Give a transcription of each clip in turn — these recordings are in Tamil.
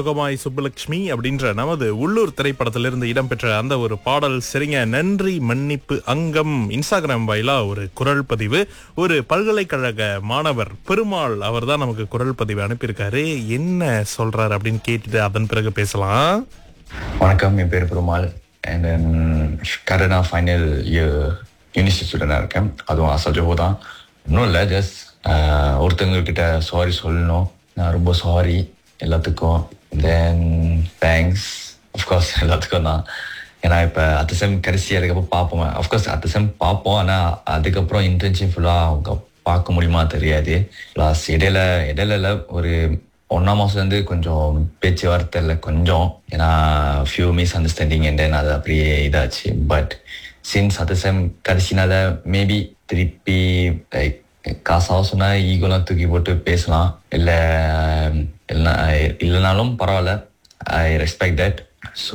சுகமாய் சுப்புலட்சுமி அப்படின்ற நமது உள்ளூர் திரைப்படத்திலிருந்து இடம்பெற்ற அந்த ஒரு பாடல் சரிங்க நன்றி மன்னிப்பு அங்கம் இன்ஸ்டாகிராம் வாயிலா ஒரு குரல் பதிவு ஒரு பல்கலைக்கழக மாணவர் பெருமாள் அவர் தான் நமக்கு குரல் பதிவு அனுப்பியிருக்காரு என்ன சொல்றாரு அப்படின்னு கேட்டுட்டு அதன் பிறகு பேசலாம் வணக்கம் என் பேர் பெருமாள் அண்ட் தென் கரனா ஃபைனல் இயர் யூனிவர்சிட்டி ஸ்டூடெண்டாக இருக்கேன் அதுவும் அசஜோ தான் இன்னும் இல்லை ஜஸ்ட் ஒருத்தவங்கக்கிட்ட சாரி சொல்லணும் நான் ரொம்ப சாரி எல்லாத்துக்கும் தென் தேங்க்ஸ் அஃப்கோர்ஸ் எல்லாத்துக்கும் தான் ஏன்னா இப்போ அத்த செம் கடைசி அதுக்கப்புறம் பார்ப்போம் அஃப்கோர்ஸ் அத்த செம் பார்ப்போம் ஆனால் அதுக்கப்புறம் இன்டர்ன்ஷிப் ஃபுல்லாக அவங்க பார்க்க முடியுமா தெரியாது ப்ளஸ் இடையில இடையில இல்ல ஒரு ஒன்றாம் மாதத்துலேருந்து கொஞ்சம் பேச்சுவார்த்தை இல்லை கொஞ்சம் ஏன்னா few misunderstanding and then அது அப்படியே இதாச்சு பட் சின்ஸ் அத்த செம் கடைசினால மேபி திருப்பி லைக் காசாக சொன்னால் ஈகோலாம் தூக்கி போட்டு பேசலாம் இல்லை இல்லைனா இல்லைனாலும் பரவாயில்ல I respect that so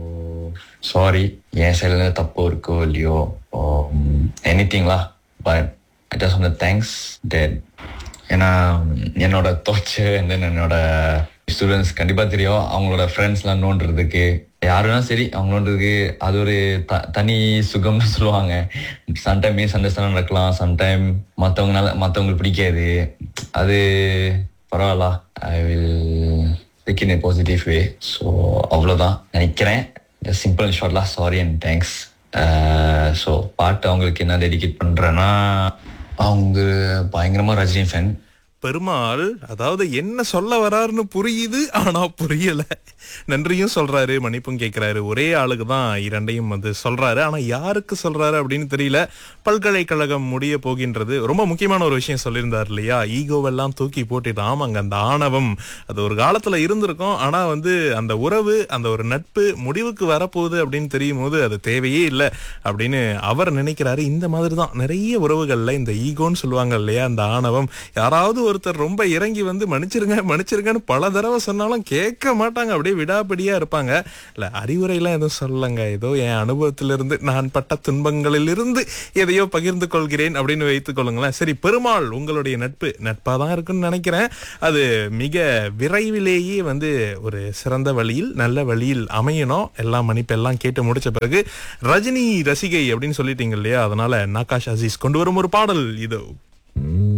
sorry என் சைடில் தப்பு இருக்கோ இல்லையோ எனி திங்லா but I just want thanks that ஏன்னா என்னோட தோச்சு அண்ட் தென் என்னோட ஸ்டூடெண்ட்ஸ் கண்டிப்பாக தெரியும் அவங்களோட ஃப்ரெண்ட்ஸ்லாம் நோண்டுறதுக்கு யாருன்னா சரி அவங்க நோண்டுறதுக்கு அது ஒரு த தனி சுகம்னு சொல்லுவாங்க சம்டைம் மிஸ் அண்டர்ஸ்டாண்ட் நடக்கலாம் சம்டைம் மற்றவங்கனால மற்றவங்களுக்கு பிடிக்காது அது பரவாயில்ல I will take in a positive way so அவ்வளோதான் நினைக்கிறேன் சிம்பிள் ஷார்ட்லாம் சாரி அண்ட் தேங்க்ஸ் ஸோ பாட்டு அவங்களுக்கு என்ன டெடிகேட் பண்ணுறேன்னா அவங்க பயங்கரமாக ரஜினி ஃபேன் பெருமாள் அதாவது என்ன சொல்ல வராருன்னு புரியுது ஆனா புரியல நன்றியும் சொல்றாரு மன்னிப்பும் கேட்கிறாரு ஒரே ஆளுக்கு தான் இரண்டையும் வந்து சொல்றாரு ஆனா யாருக்கு சொல்றாரு அப்படின்னு தெரியல பல்கலைக்கழகம் முடிய போகின்றது ரொம்ப முக்கியமான ஒரு விஷயம் சொல்லியிருந்தார் இல்லையா ஈகோவெல்லாம் தூக்கி போட்டுட்டு ஆமாங்க அந்த ஆணவம் அது ஒரு காலத்துல இருந்திருக்கும் ஆனா வந்து அந்த உறவு அந்த ஒரு நட்பு முடிவுக்கு வரப்போகுது அப்படின்னு தெரியும் போது அது தேவையே இல்லை அப்படின்னு அவர் நினைக்கிறாரு இந்த மாதிரி தான் நிறைய உறவுகள்ல இந்த ஈகோன்னு சொல்லுவாங்க இல்லையா அந்த ஆணவம் யாராவது ஒருத்தர் ரொம்ப இறங்கி வந்து மன்னிச்சிருங்க மன்னிச்சிருங்கன்னு பல தடவை சொன்னாலும் கேட்க மாட்டாங்க அப்படியே விடாப்பிடியா இருப்பாங்க இல்ல அறிவுரைலாம் எதுவும் சொல்லலங்க ஏதோ என் அனுபவத்திலிருந்து நான் பட்ட துன்பங்களிலிருந்து எதையோ பகிர்ந்து கொள்கிறேன் அப்படின்னு வைத்துக் கொள்ளுங்களேன் சரி பெருமாள் உங்களுடைய நட்பு நட்பா தான் இருக்குன்னு நினைக்கிறேன் அது மிக விரைவிலேயே வந்து ஒரு சிறந்த வழியில் நல்ல வழியில் அமையணும் எல்லாம் மன்னிப்பு எல்லாம் கேட்டு முடிச்ச பிறகு ரஜினி ரசிகை அப்படின்னு சொல்லிட்டீங்க இல்லையா அதனால நாகாஷ் அசீஸ் கொண்டு வரும் ஒரு பாடல் இதோ